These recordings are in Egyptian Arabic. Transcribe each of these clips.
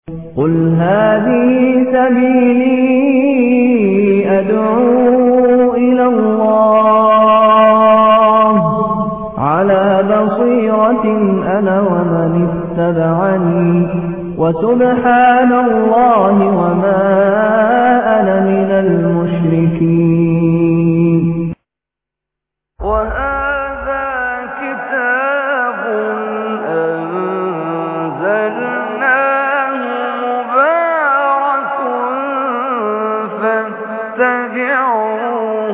قل هذه سبيلي أدعو إلى الله على بصيرة أنا ومن اتبعني وسبحان الله وما أنا من المشركين وهذا كتاب أنزلناه مبارك فاتبعوه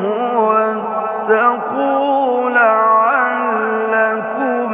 واتقوا لعلكم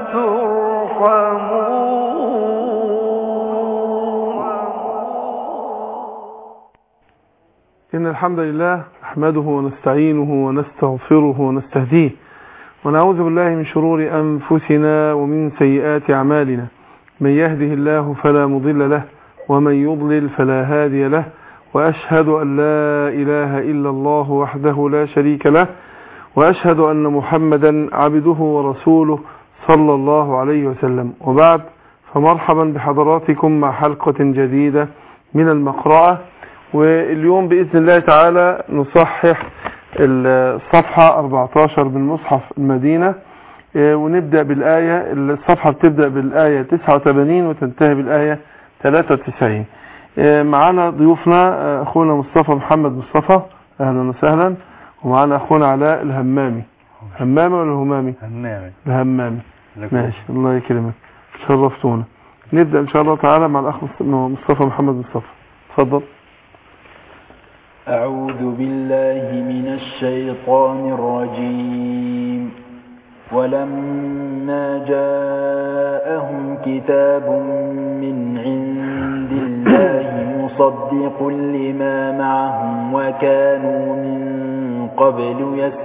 ترحمون إن الحمد لله نحمده ونستعينه ونستغفره ونستهديه ونعوذ بالله من شرور أنفسنا ومن سيئات أعمالنا من يهده الله فلا مضل له ومن يضلل فلا هادي له وأشهد أن لا إله إلا الله وحده لا شريك له وأشهد أن محمدا عبده ورسوله صلى الله عليه وسلم وبعد فمرحبا بحضراتكم مع حلقة جديدة من المقرأة واليوم بإذن الله تعالى نصحح الصفحة 14 من مصحف المدينة آه، ونبدأ بالآية الصفحة بتبدأ بالآية 89 وتنتهي بالآية 93 آه، معنا ضيوفنا آه، أخونا مصطفى محمد مصطفى أهلا وسهلا ومعنا أخونا علاء الهمامي همامي ولا همامي همامي الهمامي ماشي الله يكرمك شرفتونا نبدأ إن شاء الله تعالى مع الأخ مصطفى محمد مصطفى تفضل أعوذ بالله من الشيطان الرجيم ولما جاءهم كتاب من عند الله مصدق لما معهم وكانوا من قبل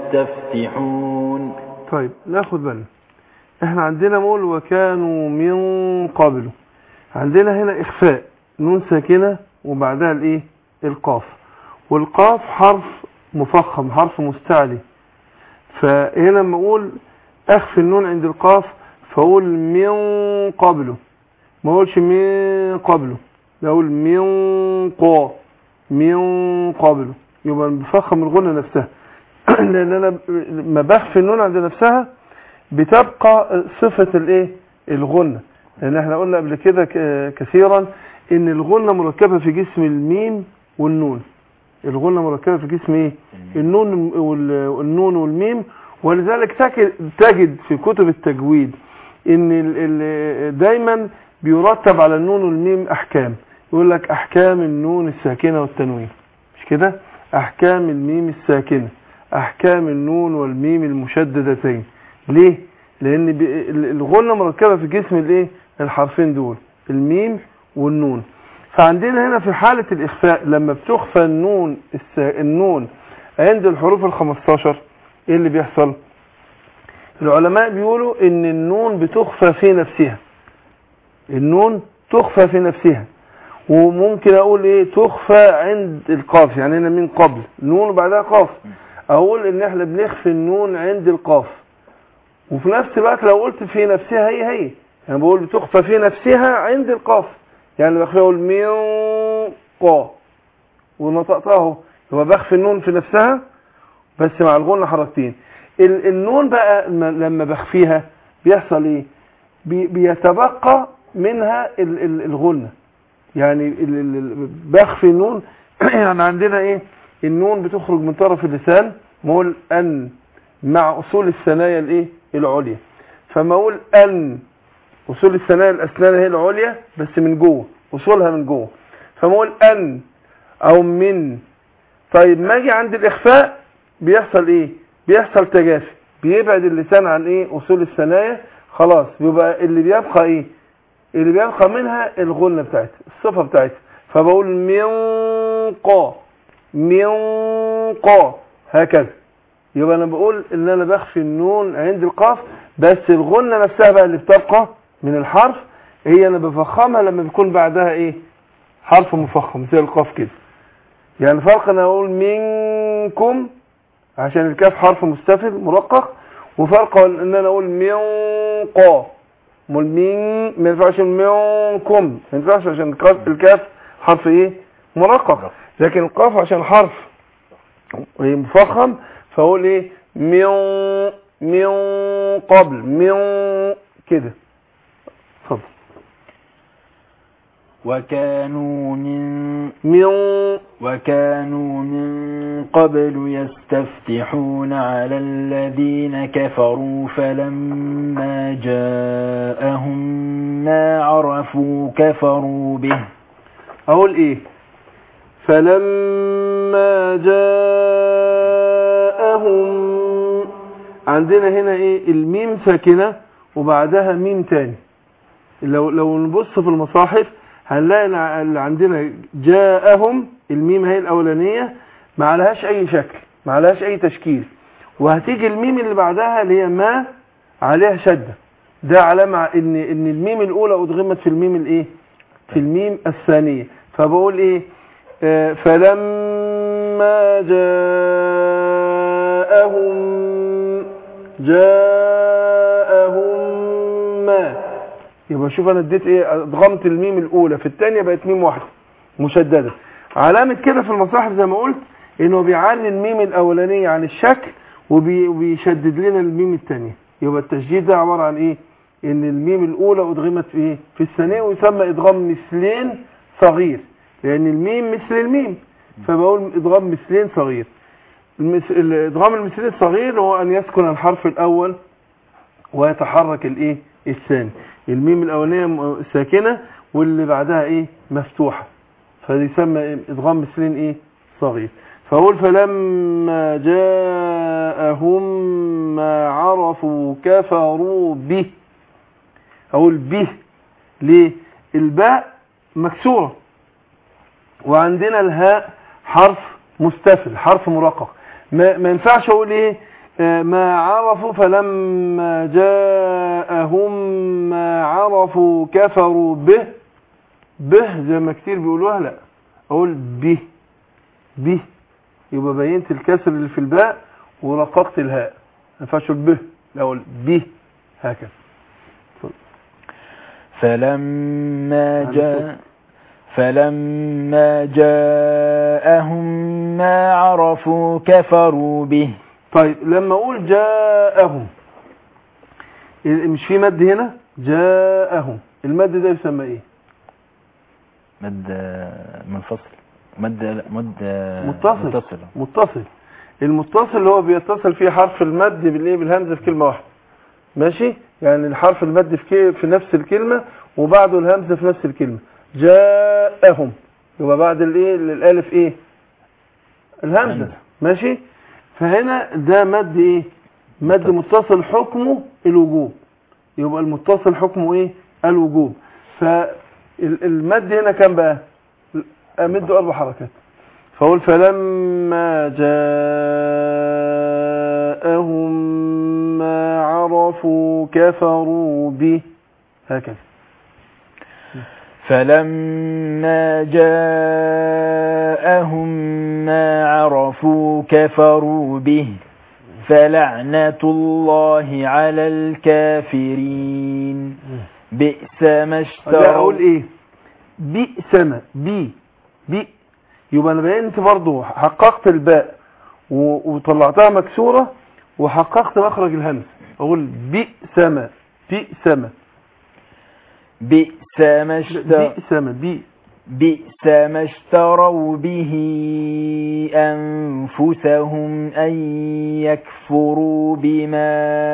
يستفتحون طيب ناخد بالنا احنا عندنا مول وكانوا من قبل عندنا هنا اخفاء نون ساكنة وبعدها الايه القاف والقاف حرف مفخم حرف مستعلي فهنا لما اقول اخفي النون عند القاف فاقول من قبله ما اقولش من قبله بقول من قا من قبله يبقى بفخم الغنة نفسها لان انا ما بخفي النون عند نفسها بتبقى صفة الايه الغنة لان احنا قلنا قبل كده ك- كثيرا ان الغنة مركبة في جسم الميم والنون الغنة مركبة في جسم ايه النون وال- والنون والميم ولذلك تك- تجد في كتب التجويد ان ال- ال- دايما بيرتب على النون والميم احكام يقول لك احكام النون الساكنة والتنوين مش كده احكام الميم الساكنة احكام النون والميم المشددتين ليه لان ب- ال- الغنة مركبة في جسم الايه الحرفين دول الميم والنون فعندنا هنا في حالة الإخفاء لما بتخفى النون الس... النون عند الحروف ال 15 ايه اللي بيحصل العلماء بيقولوا ان النون بتخفى في نفسها النون تخفى في نفسها وممكن اقول ايه تخفى عند القاف يعني هنا من قبل نون وبعدها قاف اقول ان احنا بنخفي النون عند القاف وفي نفس الوقت لو قلت في نفسها هي هي يعني بقول بتخفى في نفسها عند القاف يعني بخفي اقول من قا ونطقتها اهو يبقى بخفي النون في نفسها بس مع الغنة حركتين ال- النون بقى م- لما بخفيها بيحصل ايه بي- بيتبقى منها ال- ال- الغنة يعني ال- ال- ال- بخفي النون يعني عندنا ايه النون بتخرج من طرف اللسان مقول ان مع اصول الثنايا الايه العليا فما اقول ان اصول الثنايا الاسنان هي العليا بس من جوه اصولها من جوه فما اقول ان او من طيب ما اجي عند الاخفاء بيحصل ايه بيحصل تجافي بيبعد اللسان عن ايه اصول الثنايا خلاص بيبقى اللي بيبقى ايه اللي بيبقى منها الغنة بتاعتها الصفة بتاعتها فبقول من قا من قا هكذا يبقى انا بقول ان انا بخفي النون عند القاف بس الغنة نفسها بقى اللي بتبقى من الحرف هي انا بفخمها لما بيكون بعدها ايه حرف مفخم زي القاف كده يعني فرق انا اقول منكم عشان الكاف حرف مستفل مرقق وفرق ان انا اقول من قا امال مين ما ينفعش منكم ما ينفعش عشان الكاف- الكاف حرف ايه مرقق لكن القاف عشان حرف مفخم فاقول ايه من من قبل من كده اتفضل وكانوا من من وكانوا من قبل يستفتحون على الذين كفروا فلما جاءهم ما عرفوا كفروا به اقول ايه فلما جاءهم عندنا هنا ايه الميم ساكنة وبعدها ميم تاني لو لو نبص في المصاحف هنلاقي الع- اللي عندنا جاءهم الميم هي الاولانية ما عليهاش اي شكل ما عليهاش اي تشكيل وهتيجي الميم اللي بعدها اللي هي ما عليها شدة ده علامة ان ان الميم الاولى ادغمت في الميم الايه في الميم الثانية فبقول ايه آه، فلما جاءهم جاءهم ما يبقى شوف انا اديت ايه ادغمت الميم الاولى في الثانيه بقت ميم واحده مشدده علامه كده في المصاحف زي ما قلت انه بيعلي الميم الاولانيه عن الشكل وبي- وبيشدد لنا الميم الثانيه يبقى التشديد ده عباره عن ايه ان الميم الاولى ادغمت في ايه في الثانيه ويسمى ادغام مثلين صغير لان الميم مثل الميم فبقول ادغام مثلين صغير المس... الادغام المثلين الصغير هو ان يسكن الحرف الاول ويتحرك الايه الثاني الميم الاولانيه م- ساكنه واللي بعدها ايه مفتوحه فدي يسمى إيه؟ ادغام مثلين ايه صغير فاقول فلما جاءهم ما عرفوا كفروا به اقول به ليه الباء مكسوره وعندنا الهاء حرف مستفل حرف مرقق ما, ما ينفعش اقول ايه آه، ما عرفوا فلما جاءهم ما عرفوا كفروا به به زي ما كتير بيقولوها لا اقول به به يبقى بينت الكسر اللي في الباء ورققت الهاء ما ينفعش اقول به لا اقول به هكذا فلما عن جاء فلما جاءهم ما عرفوا كفروا به طيب لما اقول جاءهم مش في مد هنا جاءهم المد ده يسمى ايه مد منفصل مد لا، مد متصل. متصل متصل المتصل اللي هو بيتصل فيه حرف المد بالايه بالهمزه في كلمه واحده ماشي يعني الحرف المد في كي- في نفس الكلمه وبعده الهمزه في نفس الكلمه جاءهم يبقى بعد الايه الالف ايه الهمزه همزة. ماشي ماشي فهنا ده مد ايه مد متصل. متصل حكمه الوجوب يبقى المتصل حكمه ايه الوجوب فالمد هنا كام بقى امده اربع حركات فاقول فلما جاءهم ما عرفوا كفروا به هكذا فلما جاءهم ما عرفوا كفروا به فلعنة الله على الكافرين بئس ما لا اشتروا اقول ايه بئس ما بي بي يبقى انا بينت برضو حققت الباء و- وطلعتها مكسورة وحققت مخرج الهمز اقول بئس ما بئس ما بئس ما اشتروا بئس ما بي بئس ما اشتروا به أنفسهم أن يكفروا بما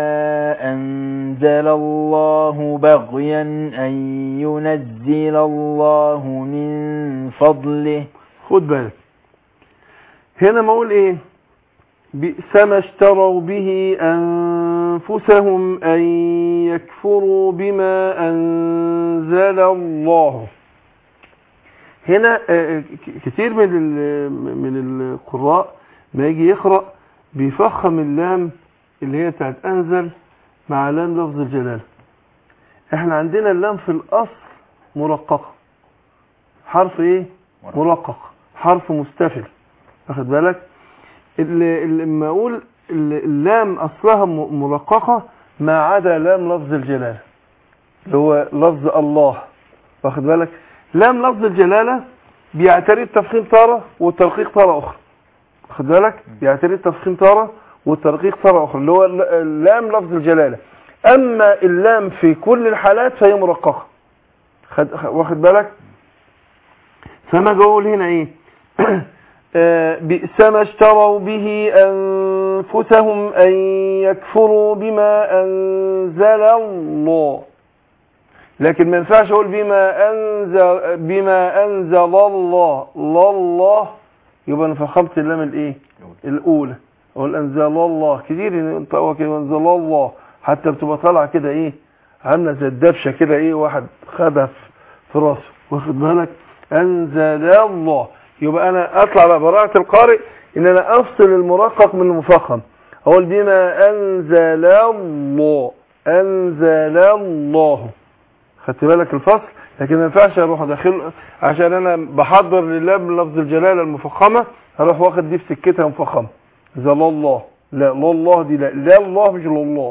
أنزل الله بغيا أن ينزل الله من فضله خد بالك هنا ما اقول ايه بئس ما اشتروا به انفسهم ان يكفروا بما انزل الله هنا آه، ك- كتير من ال- من القراء ما يجي يقرأ بيفخم اللام اللي هي بتاعت انزل مع لام لفظ الجلالة احنا عندنا اللام في الاصل مرققة حرف ايه مرقق حرف مستفل واخد بالك اللي اللي لما اقول ال- اللام اصلها م- مرققه ما عدا لام لفظ الجلاله اللي هو لفظ الله واخد بالك لام لفظ الجلالة بيعتري التفخيم تارة والترقيق تارة أخرى واخد بالك بيعتري التفخيم تارة والترقيق تارة أخرى اللي هو الل- اللام لفظ الجلالة أما اللام في كل الحالات فهي مرققة خد خ- واخد بالك فما بقول هنا ايه آه، بئس ما اشتروا به انفسهم ان يكفروا بما انزل الله لكن ما ينفعش اقول بما انزل بما انزل الله لا الله يبقى انا فخمت اللام الايه الاولى اقول انزل الله كتير ينطقوا كده انزل الله حتى بتبقى طالعه كده ايه عامله زي الدبشه كده ايه واحد خدها في- في راسه واخد بالك انزل الله يبقى انا اطلع بقى براءة القارئ ان انا افصل المرقق من المفخم اقول بما انزل الله انزل الله خدت بالك الفصل لكن ما ينفعش اروح داخل عشان انا بحضر لله بلفظ الجلاله المفخمه هروح واخد دي في سكتها مفخمه زل الله لا لا الله دي لا لا الله مش لا الله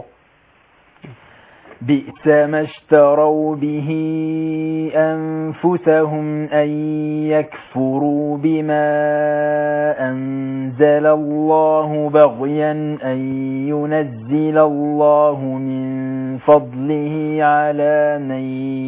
بئس ما اشتروا به أنفسهم أن يكفروا بما أنزل الله بغيا أن ينزل الله من فضله على من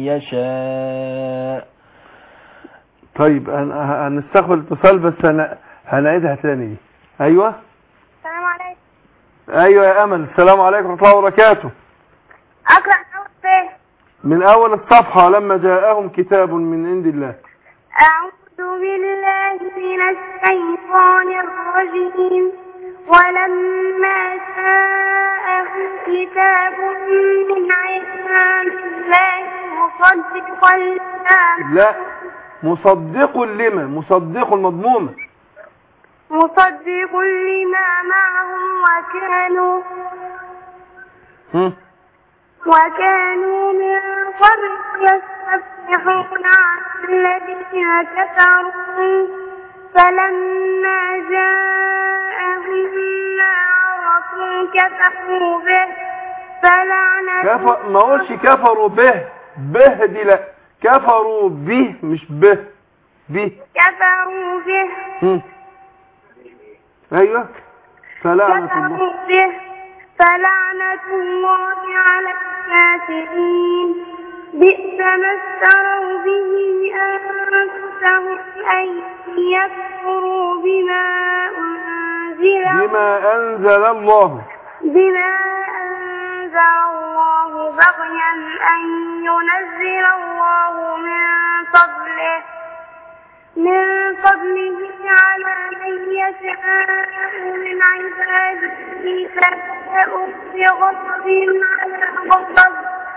يشاء طيب هن- هنستقبل اتصال بس هن- هنعيدها تاني دي ايوه السلام عليكم ايوه يا امل السلام عليكم ورحمه الله وبركاته أقرأ أول به من اول الصفحه لما جاءهم كتاب من عند الله أعوذ بالله من الشيطان الرجيم ولما جاءهم كتاب من عند الله مصدقا لما لا مصدق لما مصدق المضمومه مصدق لما معهم وكانوا هم؟ وكانوا من قبل يستفتحون على الذين كفروا فلما جاءهم ما عرفوا كفروا به فلعنة كفر ما اقولش كفروا به به دي لا كفروا به مش به به كفروا به هم. ايوه فلعنة الله كفروا به فلعنة الله على الكافرين بئس ما اشتروا به أنفسهم أن يكفروا بما أنزل بما انزل الله بما أنزل الله بغيا أن ينزل الله من فضله من فضله على من يشاء من عباده فباءوا بغضب على غضب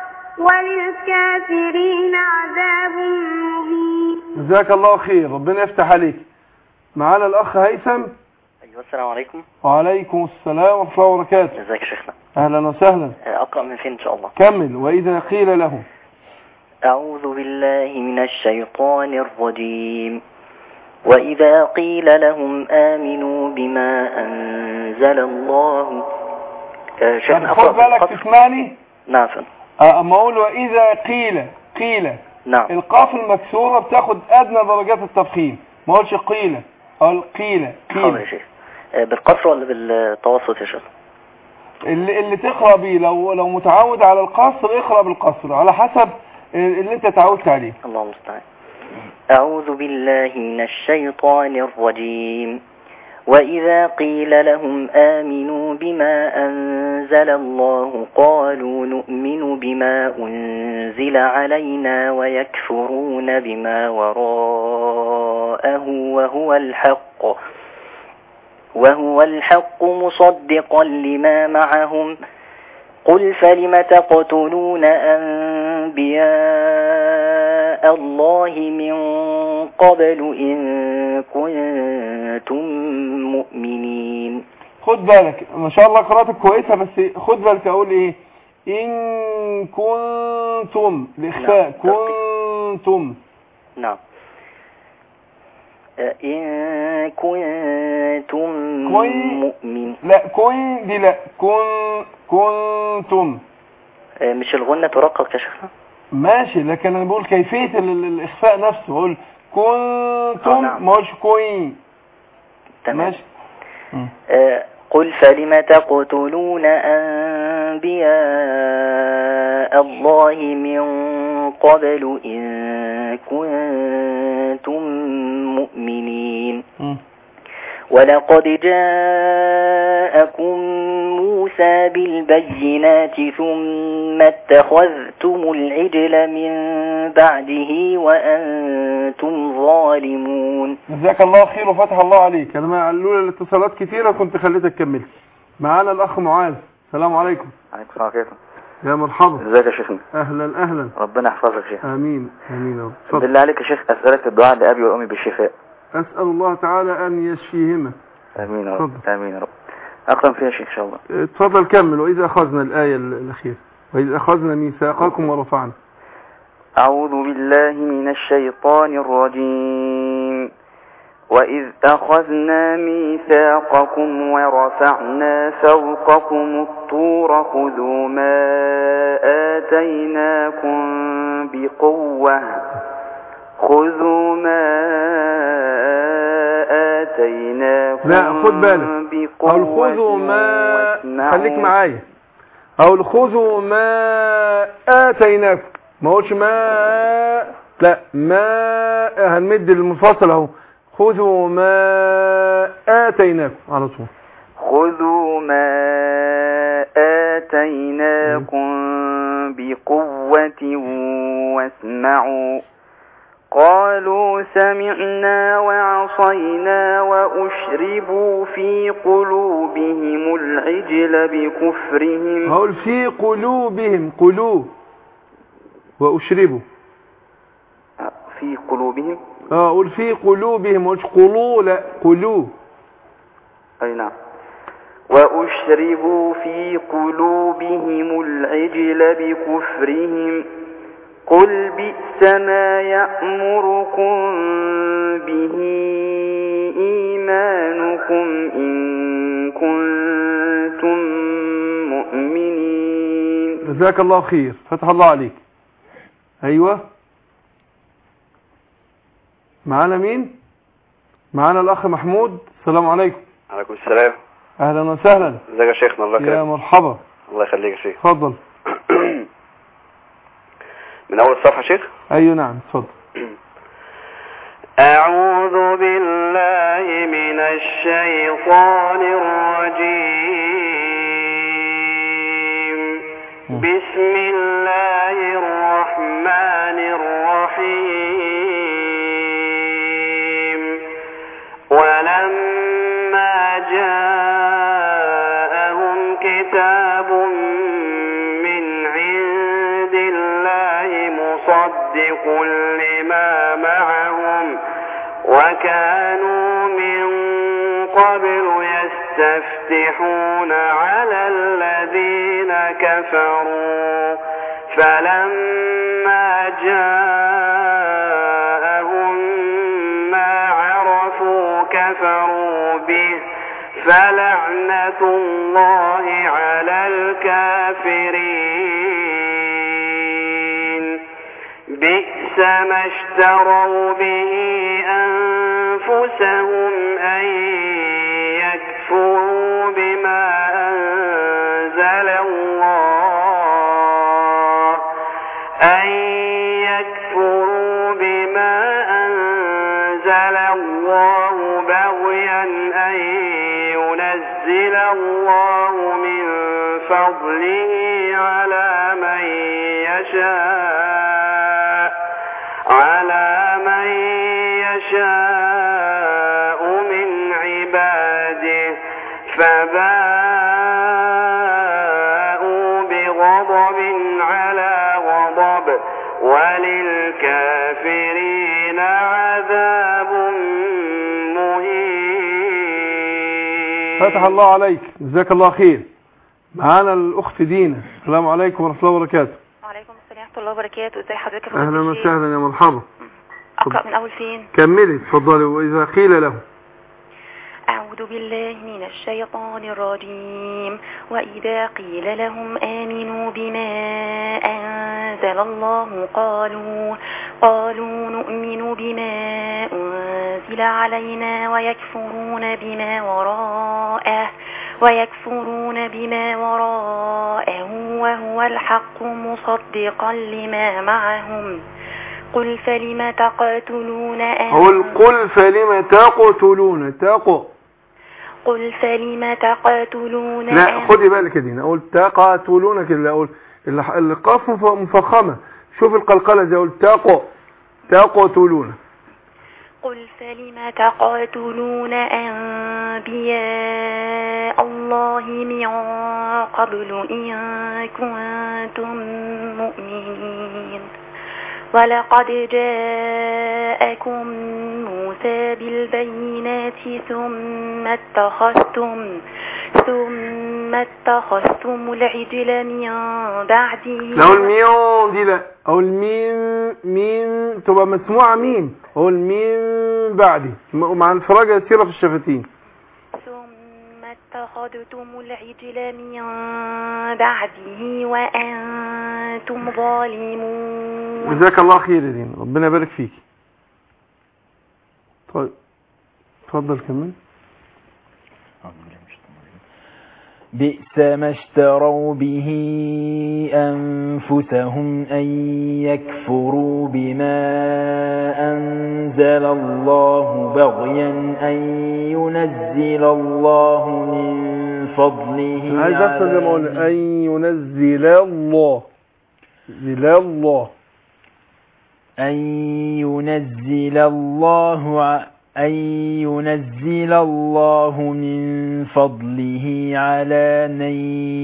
وللكافرين عذاب مهين جزاك الله خير ربنا يفتح عليك معانا الاخ هيثم أيوة السلام عليكم وعليكم السلام ورحمه الله وبركاته ازيك يا شيخنا اهلا وسهلا أقرأ من فين إن شاء الله كمل واذا قيل لهم أعوذ بالله من الشيطان الرجيم وإذا قيل لهم آمنوا بما أنزل الله آه، طب شيخنا خد أقرأ بالك بالقصر تسمعني نعم فندم. آه، اما اقول واذا قيل قيل نعم القاف المكسوره بتاخد ادنى درجات التفخيم ما اقولش قيل اقول قيل حاضر يا قيل شيخ آه، بالقصر ولا بالتوسط يا شيخ اللي, اللي تقرا بيه لو لو متعود على القصر اقرا بالقصر على حسب اللي انت تعودت عليه الله المستعان أعوذ بالله من الشيطان الرجيم وإذا قيل لهم آمنوا بما أنزل الله قالوا نؤمن بما أنزل علينا ويكفرون بما وراءه وهو الحق وهو الحق مصدقا لما معهم قل فلم تقتلون أنبياء الله من قبل إن كنتم مؤمنين خد بالك ما شاء الله قراءتك كويسه بس خد بالك اقول ايه ان كنتم الاخفاء نعم. كنتم نعم آه، إن كنتم كوي- مؤمن لا كن دي لا كن كنتم آه، مش الغنة ترقق يا شيخنا ماشي لكن انا بقول كيفية ال- ال- الاخفاء نفسه بقول آه، كنتم نعم. ما اقولش كوين تمام ماشي آه، قل فلم تقتلون أنبياء الله من قبل إن كنتم مؤمنين مم. ولقد جاءكم موسى بالبينات ثم اتخذتم العجل من بعده وأنتم ظالمون جزاك الله خير وفتح الله عليك انا ما لولا الاتصالات كتيرة كنت خليتك تكمل معانا الاخ معاذ السلام عليكم عليكم السلام عليكم يا مرحبا ازيك يا شيخنا اهلا اهلا ربنا يحفظك يا شيخ امين امين يا رب اتفضل. بالله عليك يا شيخ اسالك الدعاء لابي وامي بالشفاء اسال الله تعالى ان يشفيهما امين يا رب اتفضل. امين يا رب اقرا فيها يا شيخ ان شاء الله اتفضل كمل واذا اخذنا الايه ال- الاخيره واذا اخذنا ميثاقكم ورفعنا أعوذ بالله من الشيطان الرجيم وإذ أخذنا ميثاقكم ورفعنا فوقكم الطور خذوا ما آتيناكم بقوة خذوا ما آتيناكم لا، خد بالك. بقوة او خذوا ما واسمعوا. خليك معايا او خذوا ما اتيناكم ما اقولش ما لا ما هنمد المنفصل اهو خذوا ما اتيناكم على طول خذوا ما آتيناكم بقوة واسمعوا قالوا سمعنا وعصينا وأشربوا في قلوبهم العجل بكفرهم هقول في قلوبهم قلوب واشربوا في قلوبهم اه اقول في قلوبهم مش قلوب لا قلوب أي نعم وأشربوا في قلوبهم العجل بكفرهم قل بئس ما يأمركم به إيمانكم إن كنتم مؤمنين جزاك الله خير فتح الله عليك ايوه معانا مين معانا الاخ محمود السلام عليكم عليكم السلام اهلا وسهلا ازيك يا شيخنا الله يا يكرمك مرحبا الله يخليك يا شيخ اتفضل من اول الصفحه يا شيخ ايوه نعم اتفضل أعوذ بالله من الشيطان الرجيم بسم الله الرحمن الرحيم ولما جاءهم كتاب من عند الله مصدق لما معهم وكانوا من قبل يستفتحون على الذين كفروا فلما جاءهم ما عرفوا كفروا به فلعنة الله على الكافرين بئس ما اشتروا به أنفسهم أن يكفروا بما أنزل الله أن يكفروا بما أنزل الله بغيا أن ينزل الله من فضله على من يشاء على من يشاء من عباده فباءوا بغضب على غضب وللكافرين عذاب مهين فتح الله عليك جزاك الله خير معانا الاخت دينا السلام عليكم ورحمه الله وبركاته وعليكم السلام ورحمة الله وبركاته ازي حضرتك يا اهلا فضيلة الشيخ؟ وسهلا يا مرحبا اقرأ من اول فين كملي اتفضلي واذا قيل له أعوذ بالله من الشيطان الرجيم وإذا قيل لهم آمنوا بما أنزل الله قالوا قالوا نؤمن بما أنزل علينا ويكفرون بما وراءه ويكفرون بما وراءه وهو الحق مصدقا لما معهم قل فلم تقتلون أقول أن قل فلم تقتلون تق قل فلم تقتلون لا أن- خدي بالك يا دينا اقول تقاتلون كده لا اقول الح- القاف مف- مفخمه شوف القلقله دي اقول تق تقتلون قل فلم تقاتلون أنبياء الله من قبل إن كنتم مؤمنين ولقد جاءكم موسى بالبينات ثم اتخذتم ثم اتخذتم العجل من بعده لا اقول ميم دي لا اقول ميم ميم تبقى مسموعه ميم اقول ميم بعدي م- مع انفراج يسيره في الشفتين ثم اتخذتم العجل من بعده وأنتم ظالمون جزاك الله خير يا دين ربنا يبارك فيك طيب اتفضل كمل بئس ما اشتروا به أنفسهم أن يكفروا بما أنزل الله بغيا أن ينزل الله من فضله أنا عايز افهم زي ما قلنا ان ينزل الله ينزل الله أن ينزل الله ع- أن ينزل الله من فضله على من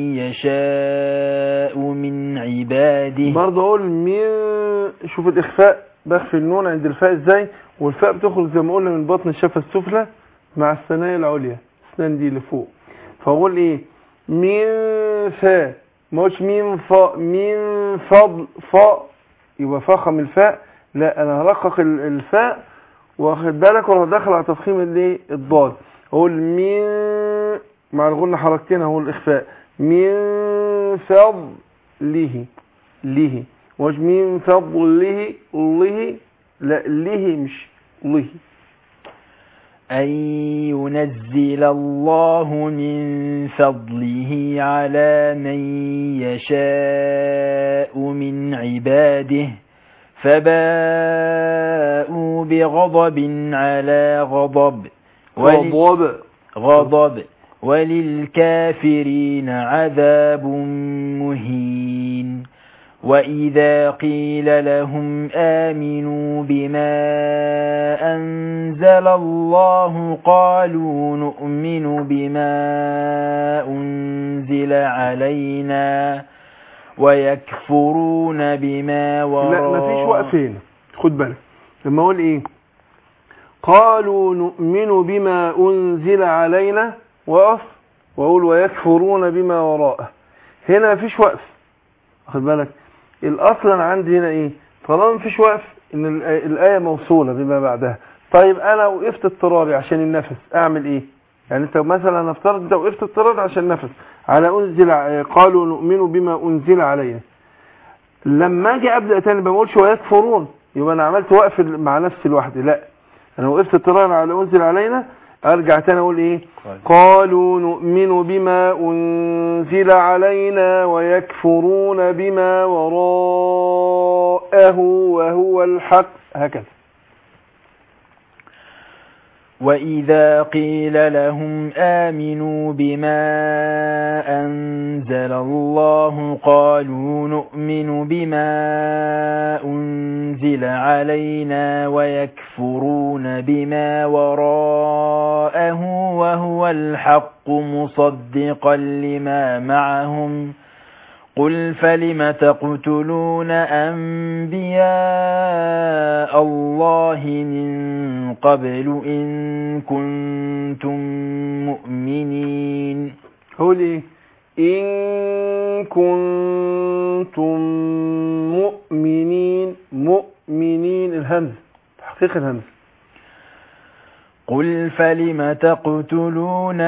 يشاء من عباده برضه اقول من شوف الاخفاء بخفي النون عند الفاء ازاي والفاء بتخرج زي ما قلنا من بطن الشفه السفلى مع الثنايا العليا الاسنان دي اللي فوق فاقول ايه من فاء ما قلتش من فاء من فضل فاء يبقى فخم الفاء لا انا هرقق ال- الفاء واخد بالك وانا داخل على تفخيم الايه الضاد اقول من مع الغنة حركتين اهو الاخفاء من فضله له مش من فضله له لا له مش له أن ينزل الله من فضله على من يشاء من عباده فباءوا بغضب على غضب ول- غضب غضب وللكافرين عذاب مهين وإذا قيل لهم آمنوا بما أنزل الله قالوا نؤمن بما أنزل علينا ويكفرون بما وراء لا مفيش وقف هنا خد بالك لما اقول ايه قالوا نؤمن بما انزل علينا وقف واقول ويكفرون بما وراءه هنا مفيش وقف خد بالك الاصل انا عندي هنا ايه طالما مفيش وقف ان الآية, الايه موصوله بما بعدها طيب انا وقفت اضطراري عشان النفس اعمل ايه يعني انت مثلا نفترض انت وقفت اضطراري عشان النفس على انزل ع- قالوا نؤمن بما انزل علينا لما اجي ابدا تاني ما بقولش ويكفرون يبقى انا عملت وقف مع نفسي لوحدي لا انا وقفت اضطرارا على انزل علينا ارجع تاني اقول ايه قالوا نؤمن بما انزل علينا ويكفرون بما وراءه وهو الحق هكذا وإذا قيل لهم آمنوا بما أنزل الله قالوا نؤمن بما أنزل علينا ويكفرون بما وراءه وهو الحق مصدقا لما معهم قل فلم تقتلون أنبياء الله من قبل إن كنتم مؤمنين هقول ايه ان كنتم مؤمنين مؤمنين الهمز تحقيق الهمز قل فلم تقتلون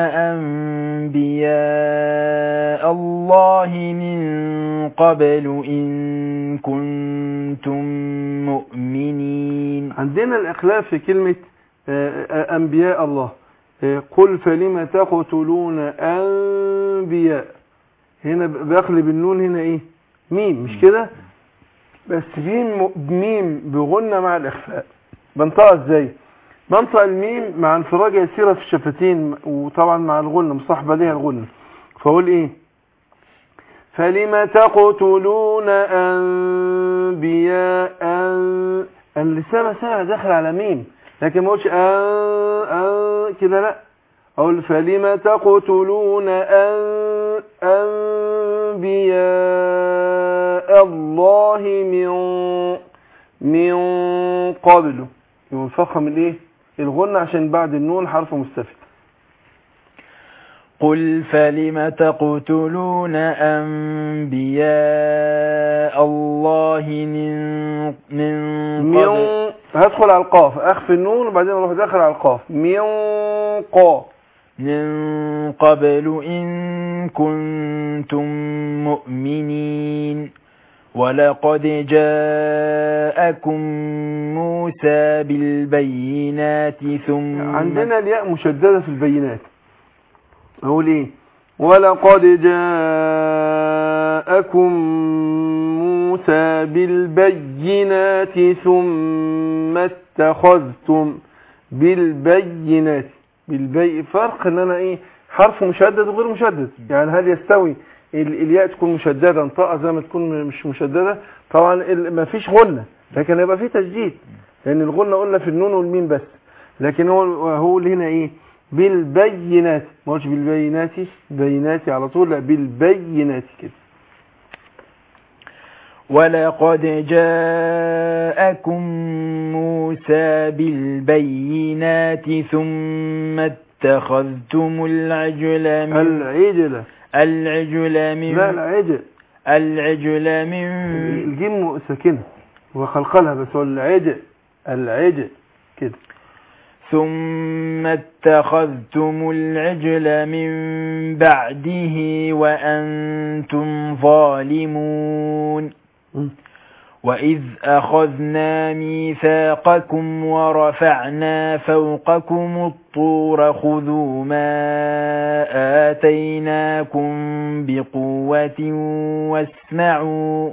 أنبياء الله من قبل إن كنتم مؤمنين عندنا الإخلاف في كلمة آه، آه، أنبياء الله آه، قل فلم تقتلون أنبياء هنا ب- بقلب النون هنا إيه ميم مش كده بس ميم ميم بغنة مع الإخفاء بنطقها إزاي بنطق الميم مع انفراج يسيرة في الشفتين وطبعا مع الغنة مصاحبة ليها الغنة فأقول إيه فلم تقتلون أنبياء أن... اللسان سامع داخل على ميم لكن ما اقولش أن... أن... كده لا أقول فلم تقتلون أن... أنبياء الله من من قبله ينفخم الايه الغنة عشان بعد النون حرف مستفد قل فلم تقتلون أنبياء الله من من من قبل هدخل على القاف اخفي النون وبعدين اروح داخل على القاف من قا من قبل إن كنتم مؤمنين ولقد جاءكم موسى بالبينات ثم عندنا الياء مشددة في البينات اقول ايه ولقد جاءكم موسى بالبينات ثم اتخذتم بالبينات بالبي فرق ان انا ايه حرف مشدد وغير مشدد يعني هل يستوي ال- الياء تكون مشددة انطقها زي ما تكون مش مشددة طبعا ال- ما فيش غنة لكن هيبقى فيه تشديد لان الغنة قلنا في النون والميم بس لكن هو هو اللي هنا ايه بالبينات ما قلتش بالبينات بينات على طول لا بالبينات كده ولقد جاءكم موسى بالبينات ثم اتخذتم العجل من العجلة العجل من لا العجل العجل من الجيم ساكنة وخلقلها بس هو العجل العجل كده ثم اتخذتم العجل من بعده وأنتم ظالمون مم. وإذ أخذنا ميثاقكم ورفعنا فوقكم الطور خذوا ما آتيناكم بقوة واسمعوا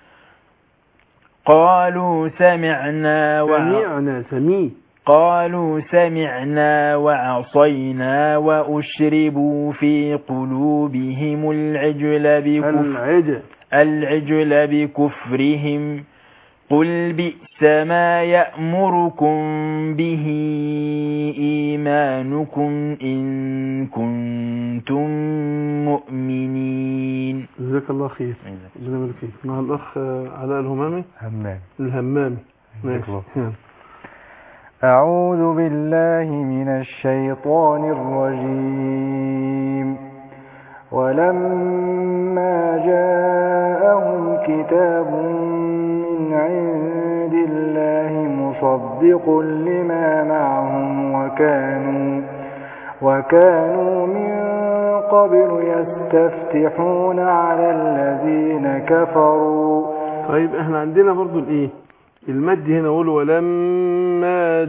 قالوا سمعنا وع... سميعنا سميع قالوا سمعنا وعصينا وأشربوا في قلوبهم العجل بكفر العجل العجل بكفرهم قل بئس ما يأمركم به إيمانكم إن كنتم مؤمنين جزاك الله خير ربنا يبارك فيك مع الاخ آه، علاء الهمامي همام الهمامي جزاك ماشي الله. يلا. أعوذ بالله من الشيطان الرجيم ولما جاءهم كتاب من عند الله مصدق لما معهم وكانوا وكانوا من قبل يستفتحون على الذين كفروا طيب احنا عندنا برضو الايه المد هنا اقول ولما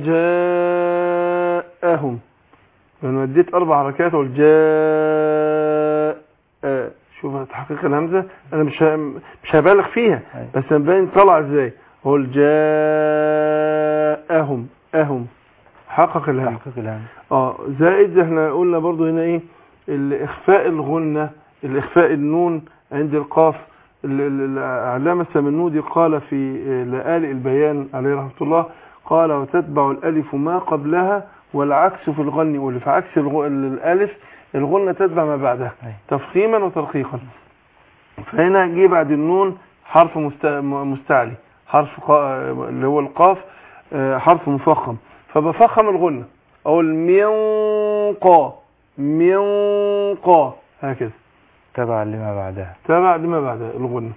جاءهم لما اديت اربع حركات اقول جاء آه. شوف تحقيق الهمزه انا مش ه- مش هبالغ فيها أيوة. بس مبين طلع ازاي اقول جاءهم اهم حقق الهمزه تحقيق الهمز اه زائد احنا قلنا برضو هنا ايه الاخفاء الغنة الاخفاء النون عند القاف ال- ال- العلامة السمنودي قال في آه، لآلئ البيان عليه رحمة الله قال وتتبع الالف ما قبلها والعكس في الغن واللي في عكس الغ- الالف الغنة تتبع ما بعدها أي. تفخيما وترقيقا فهنا جه بعد النون حرف مست- م- مستعلي حرف قا- اللي هو القاف آه، حرف مفخم فبفخم الغنة اقول من قا من قا هكذا تبعا لما بعدها تابع لما بعد الغنة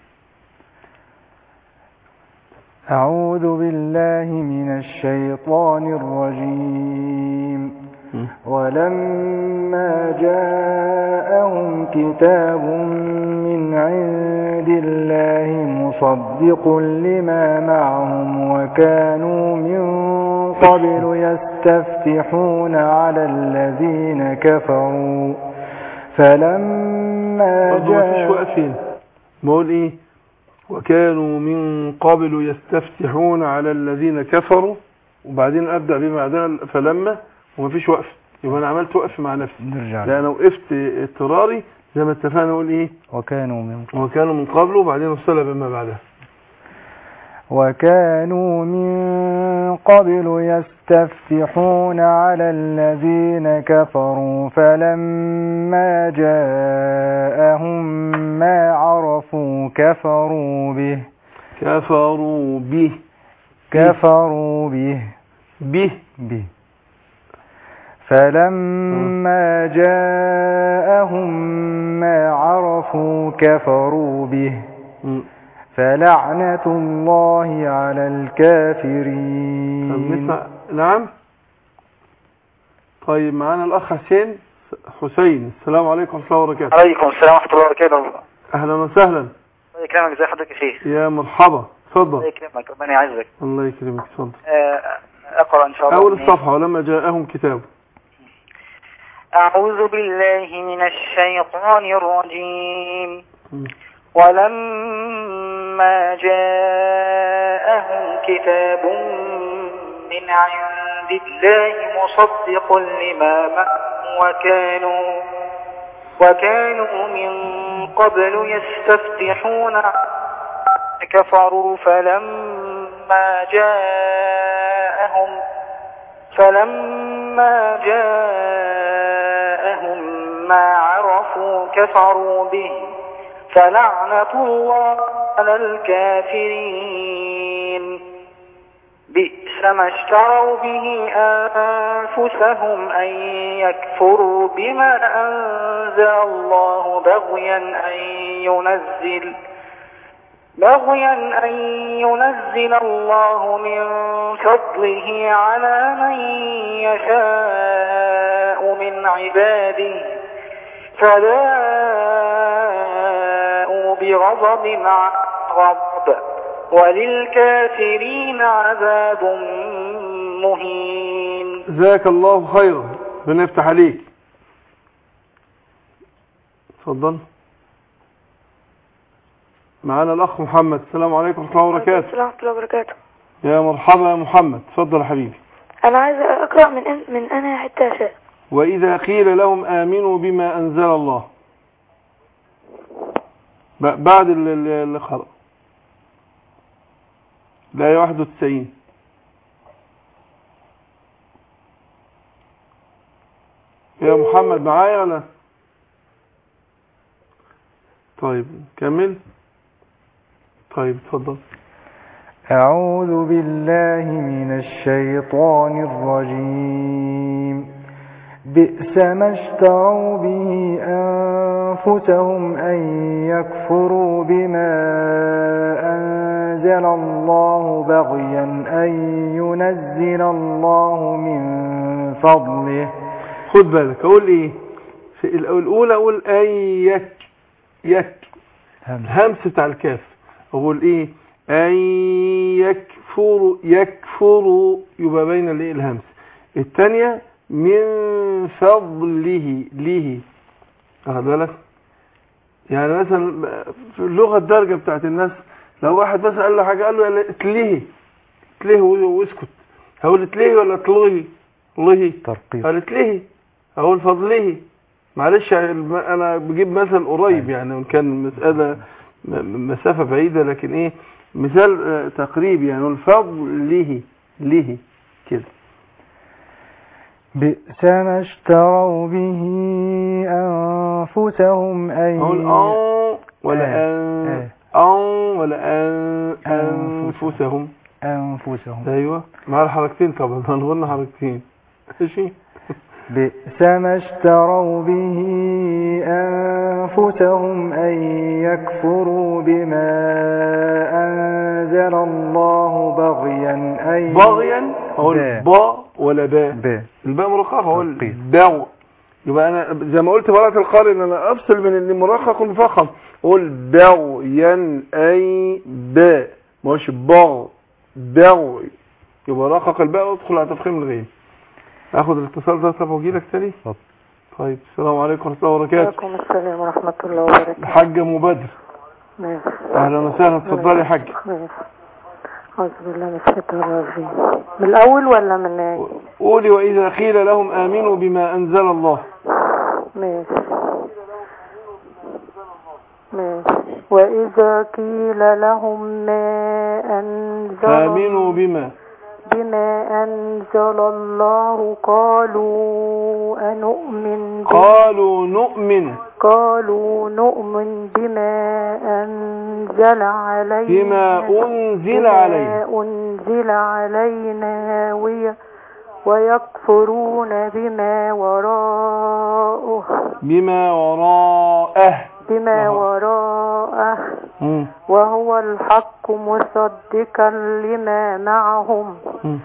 أعوذ بالله من الشيطان الرجيم مم. ولما جاءهم كتاب من عند الله مصدق لما معهم وكانوا من قبل يستفتحون على الذين كفروا فلما برضه ما فيش جاء واقفين بقول ايه وكانوا من قبل يستفتحون على الذين كفروا وبعدين ابدا بما بعدها فلما وما فيش وقف يبقى انا عملت وقف مع نفسي نرجع لا انا وقفت اضطراري زي ما اتفقنا نقول ايه وكانوا من وكانوا من قبل وبعدين وصل بما بعدها وكانوا من قبل يستفتحون على الذين كفروا فلما جاءهم ما عرفوا كفروا به كفروا به كفروا به به به فلما جاءهم ما عرفوا كفروا به م. فلعنة الله على طب الكافرين نسمع نعم طيب معانا الاخ حسين حسين السلام عليكم ورحمه الله وبركاته عليكم السلام ورحمة الله وبركاته اهلا وسهلا الله يكرمك زي حضرتك يا شيخ يا مرحبا الله اتفضل يكرمك ربنا يعزك الله يكرمك اتفضل آه، أقرأ إن شاء الله اول من- الصفحه ولما جاءهم كتاب أعوذ بالله من الشيطان الرجيم م. ولما جاءهم كتاب من عند الله مصدق لما معهم وكانوا وكانوا من قبل يستفتحون كفروا فلما جاءهم فلما جاءهم ما عرفوا كفروا به فلعنة الله على الكافرين بئس ما اشتروا به أنفسهم أن يكفروا بما أنزل الله بغيا أن ينزل بغيا أن ينزل الله من فضله على من يشاء من عباده فباءوا بغضب مع غضب وللكافرين عذاب مهين جزاك الله خيرا ربنا يفتح عليك اتفضل معانا الاخ محمد السلام عليكم ورحمه الله وبركاته السلام ورحمة الله وبركاته يا مرحبا يا محمد اتفضل يا حبيبي أنا عايز أقرأ من أن من أنا حتى أشاء واذا قيل لهم امنوا بما انزل الله ب- بعد ال- ال- اللي قرأ الآية 91 يا محمد معايا ولا طيب كمل طيب اتفضل أعوذ بالله من الشيطان الرجيم بئس ما اشتروا به أنفسهم أن يكفروا بما أنزل الله بغيا أن ينزل الله من فضله خد بالك اقول ايه في الأول- الاولى اقول اي يك يك همسة على الكاف اقول ايه ان يكفروا يكفروا يبقى بين الايه الهمس الثانية من فضله له واخد بالك يعني مثلا في اللغة الدارجة بتاعت الناس لو واحد مثلا قال له حاجة قال له اتلهي اتلهي واسكت هقول اتلهي ولا اتلغي الله ترقيق قال اتلهي اقول فضله معلش الم- انا بجيب مثل قريب يعني وان كان مسألة م- مسافة بعيدة لكن ايه مثال آه، تقريب يعني نقول فضله له كده بئس ما اشتروا به أنفسهم أن اقول اه ولا آه، ان اه ولا ان انفسهم أنفسهم ايوه مع الحركتين طبعا هنقولنا حركتين ماشي بئس ما اشتروا به أنفسهم أن يكفروا بما أنزل الله بغيا أن بغيا اقول باء. با ولا باء ب الباء مرققة هو ترقيق. الباء يبقى انا زي ما قلت براءة القارئ ان انا افصل بين اللي مرقق والمفخم اقول بغيا اي باء ما هوش بغ بغي يبقى رقق الباء وادخل على تفخيم الغين اخد الاتصال ده طب واجي لك تاني اتفضل. طيب السلام عليكم ورحمة الله وبركاته وعليكم السلام ورحمة الله وبركاته الحاجة ام بدر ماشي اهلا وسهلا اتفضلي يا حاج ماشي أعوذ بالله من الشيطان الرجيم من الأول ولا من قولي واذا قيل لهم امنوا بما انزل الله ماشي ماشي وإذا قيل لهم ما أنزل فامنوا بما بما أنزل الله قالوا أنؤمن ب- قالوا نؤمن قالوا نؤمن بما أنزل علينا بما أنزل بما علينا أنزل علينا وي ويكفرون بما وراءه بما وراءه بما أها. وراءه مم. وهو الحق مصدقا لما معهم مم.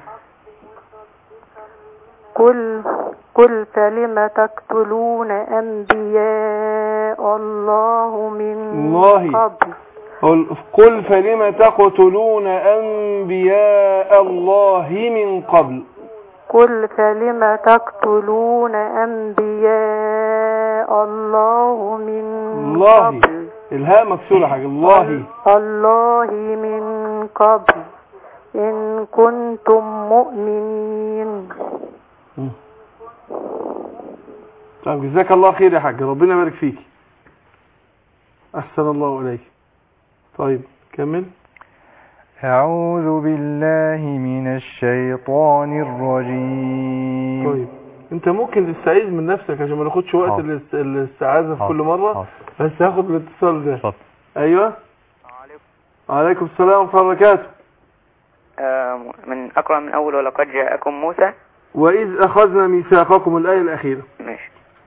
قل قل فلم تقتلون أنبياء الله من الله. قبل قل- قل فلم تقتلون أنبياء الله من قبل قل فلم تقتلون أنبياء الله من الله قبل الهاء مكسورة حاجة الله الله من قبل إن كنتم مؤمنين مم. طيب جزاك الله خير يا حاج ربنا يبارك فيك أحسن الله إليك طيب كمل أعوذ بالله من الشيطان الرجيم طيب انت ممكن تستعيذ من نفسك عشان ما ناخدش وقت حاضر. الاست- الاستعاذة في حاضر. كل مرة حاضر. بس هاخد الاتصال ده اتفضل. ايوه عليكم السلام ورحمة الله وبركاته آه، من أقرأ من أول ولقد جاءكم موسى وإذ أخذنا ميثاقكم الآية الأخيرة ماشي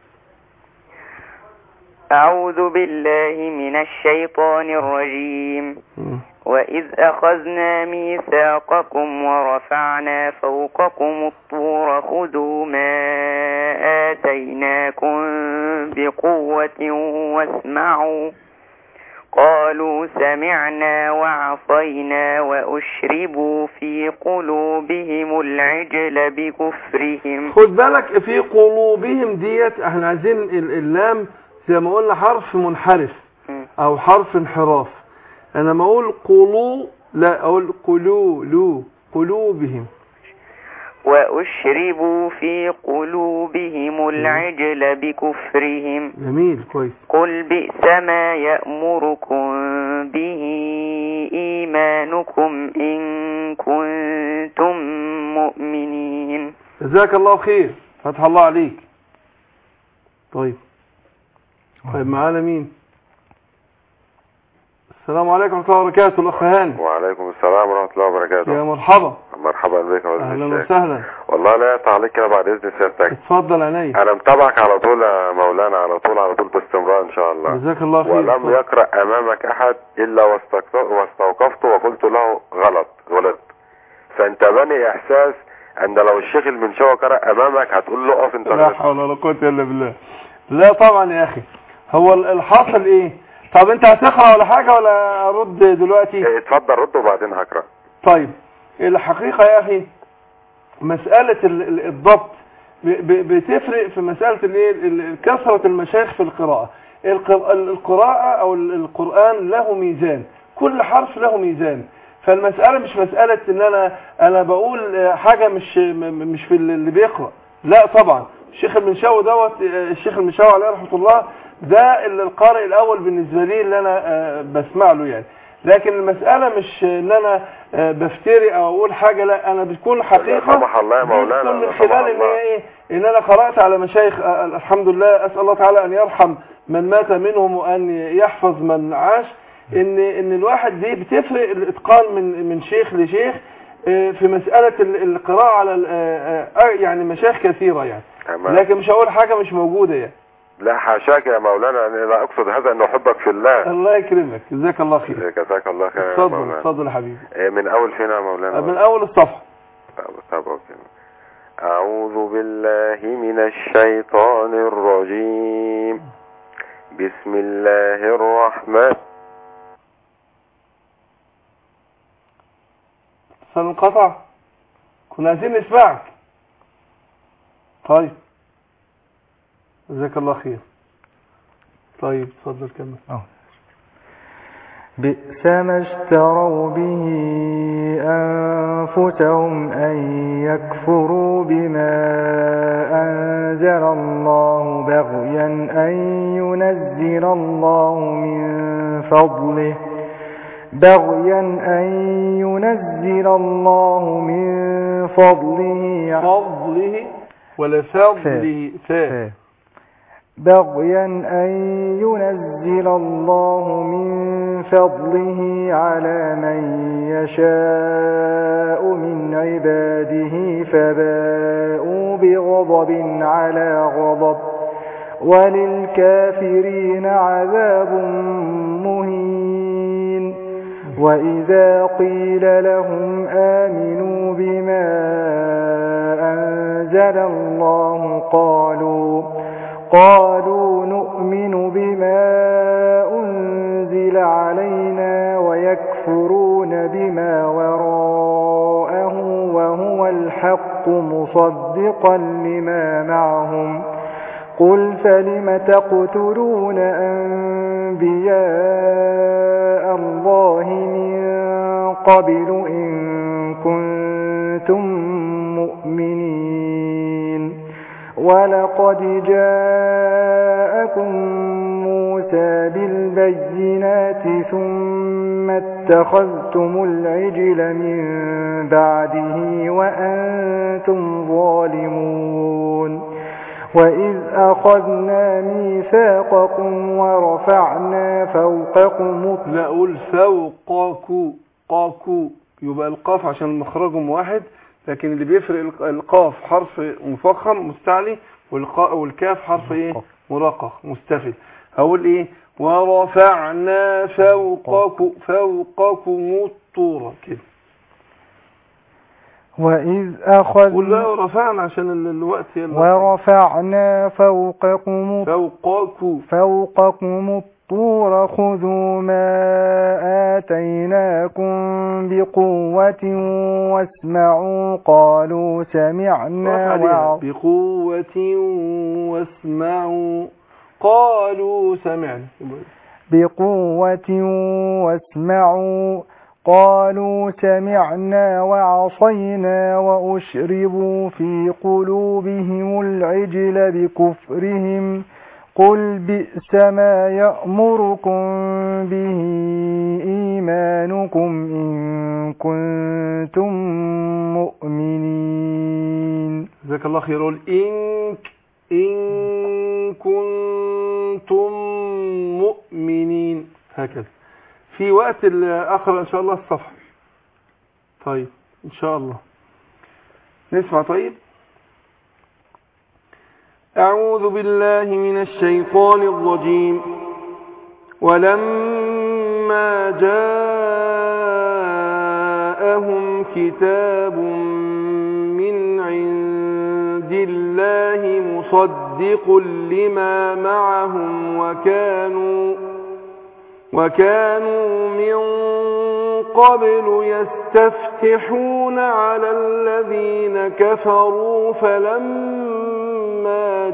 أعوذ بالله من الشيطان الرجيم مم. وإذ أخذنا ميثاقكم ورفعنا فوقكم الطور خذوا ما آتيناكم بقوة واسمعوا قالوا سمعنا وعصينا وأشربوا في قلوبهم العجل بكفرهم خد بالك في قلوبهم ديت احنا عايزين ال- اللام زي ما قلنا حرف منحرف مم. او حرف انحراف انا ما اقول قلو لا اقول قلو لو قلوبهم وأشربوا في قلوبهم العجل بكفرهم جميل كويس قل بئس ما يأمركم به إيمانكم إن كنتم مؤمنين جزاك الله خير فتح الله عليك طيب طيب معانا مين السلام عليكم ورحمة الله وبركاته الأخ هاني وعليكم السلام ورحمة الله وبركاته يا مرحبا مرحبا بك يا أهلا أهلا وسهلا والله لا تعليق كده بعد إذن سيادتك اتفضل عينيا أنا متابعك على طول يا مولانا على طول على طول باستمرار إن شاء الله جزاك الله خير ولم اتفضل. يقرأ أمامك أحد إلا واستوقف- واستوقفت وقلت له غلط غلط فانتابني إحساس أن لو الشيخ المنشاوي قرأ أمامك هتقول له أقف أنت لا غلط حول ولا قوة إلا بالله لا طبعا يا أخي هو ال- الحاصل إيه طب أنت هتقرأ ولا حاجة ولا أرد دلوقتي إيه، اتفضل رد وبعدين هقرأ طيب الحقيقة يا أخي مسألة ال- ال- الضبط ب- ب- بتفرق في مسألة الايه ال- ال- كثرة المشايخ في القراءة الق- ال- القراءة أو ال- القرآن له ميزان كل حرف له ميزان فالمسألة مش مسألة ان انا انا بقول آه، حاجة مش م- م- مش في اللي بيقرأ لا طبعا الشيخ المنشاوي دوت آه، الشيخ المنشاوي عليه رحمة الله ده اللي القارئ الاول بالنسبة لي اللي انا آه، بسمع له يعني لكن المسألة مش ان انا آه، بفتري او اقول حاجة لا انا بتكون حقيقة سمح الله يا دي مولانا بتكون من سمح خلال ان الله. هي ايه ان انا قرأت على مشايخ آه، الحمد لله اسأل الله تعالى ان يرحم من مات منهم وان يحفظ من عاش ان ان الواحد دي بتفرق الاتقان من من شيخ لشيخ آه، في مسألة ال- القراءة على ال- آه، آه، يعني مشايخ كثيرة يعني تمام لكن مش هقول حاجة مش موجودة يعني لا حاشاك يا مولانا أنا لا أقصد هذا أن أحبك في الله الله يكرمك جزاك الله خير جزاك الله خير يا اتفضل مولانا اتفضل يا حبيبي إيه، من أول فين يا مولانا من اول الصفحة طب طب أوكي. أعوذ بالله من الشيطان الرجيم بسم الله الرحمن سننقطع كنا عايزين نسمعك طيب جزاك الله خير طيب اتفضل كمل أه. بئس ما اشتروا به أنفسهم أن يكفروا بما أنزل الله بغيا أن ينزل الله من فضله بغيا أن ينزل الله من فضله فضله ولا فضله فا بغيا أن ينزل الله من فضله على من يشاء من عباده فباءوا بغضب على غضب وللكافرين عذاب مهين وإذا قيل لهم آمنوا بما أنزل الله قالوا قالوا نؤمن بما أنزل علينا ويكفرون بما وراءه وهو الحق مصدقا لما معهم قل فلم تقتلون أنبياء الله من قبل إن كنتم مؤمنين ولقد جاءكم موسى بالبينات ثم اتخذتم العجل من بعده وأنتم ظالمون وإذ أخذنا ميثاقكم ورفعنا فوقكم لا أقول فوقاكو قاكو يبقى القاف عشان مخرجهم واحد لكن اللي بيفرق الق- القاف حرف مفخم مستعلي والقاء والكاف حرف ايه مرقق مستفل هقول ايه ورفعنا فوقكم فوقكم الطور كده وإذ قول أخذنا بقى ورفعنا عشان ال- الوقت يلا ورفعنا فوقكم فوقكم فوقكم الطور خذوا ما آتيناكم بقوة واسمعوا قالوا سمعنا عليها وعصينا بقوة واسمعوا قالوا سمعنا بقوة واسمعوا قالوا سمعنا وعصينا وأشربوا في قلوبهم العجل بكفرهم قل بئس ما يأمركم به إيمانكم إن كنتم مؤمنين جزاك الله خير قول إن إن كنتم مؤمنين هكذا في وقت الآخر إن شاء الله الصفحة طيب إن شاء الله نسمع طيب أعوذ بالله من الشيطان الرجيم ولما جاءهم كتاب من عند الله مصدق لما معهم وكانوا وكانوا من قبل يستفتحون على الذين كفروا فلما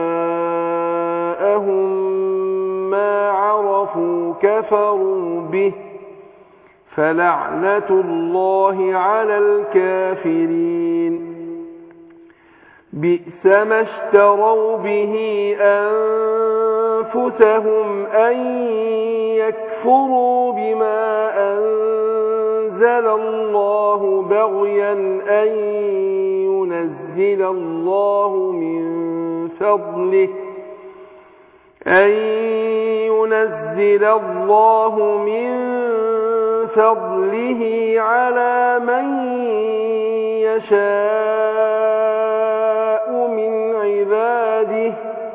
جاءهم ما عرفوا كفروا به فلعنة الله على الكافرين بئس ما اشتروا به أنفسهم أن يكفروا بما أنزل الله بغيا أن ينزل الله من فضله أن ينزل الله من فضله على من يشاء من عباده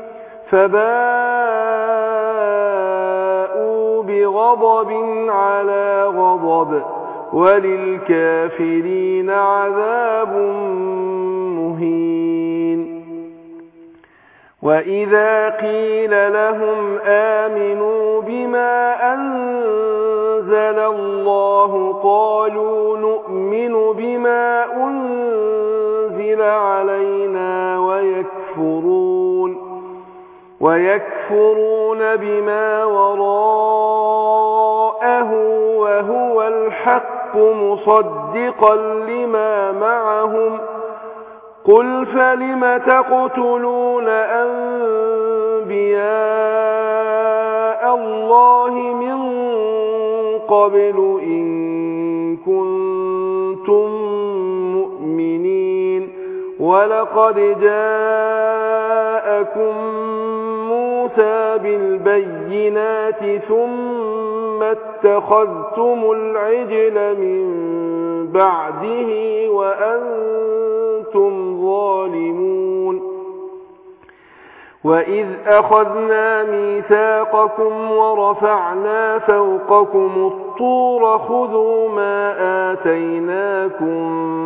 فباءوا بغضب على غضب وللكافرين عذاب مهين وإذا قيل لهم آمنوا بما أنزل الله قالوا نؤمن بما أنزل علينا ويكفرون ويكفرون بما وراءه وهو الحق مصدقا لما معهم قل فلم تقتلون أنبياء الله من قبل إن كنتم مؤمنين ولقد جاءكم موسى بالبينات ثم اتخذتم العجل من بعده وأنتم ظالمون وإذ أخذنا ميثاقكم ورفعنا فوقكم الطور خذوا ما آتيناكم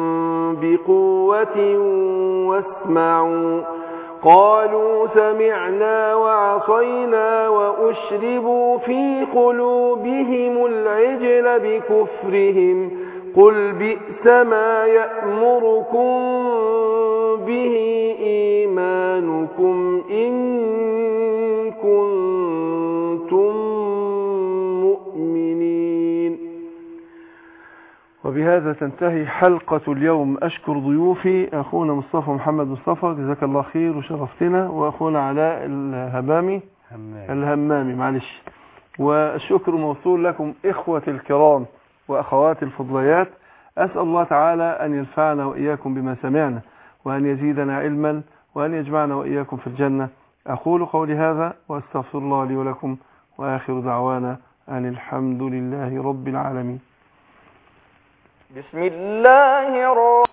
بقوة واسمعوا قالوا سمعنا وعصينا وأشربوا في قلوبهم العجل بكفرهم قل بئس ما يأمركم به إيمانكم إن كنتم مؤمنين وبهذا تنتهي حلقة اليوم أشكر ضيوفي أخونا مصطفى محمد مصطفى جزاك الله خير وشرفتنا وأخونا علاء الهبامي الهمامي معلش والشكر موصول لكم إخوة الكرام وأخواتي الفضليات أسأل الله تعالى أن ينفعنا وإياكم بما سمعنا وأن يزيدنا علما وأن يجمعنا وإياكم في الجنة أقول قولي هذا وأستغفر الله لي ولكم وآخر دعوانا أن الحمد لله رب العالمين بسم الله الرحمن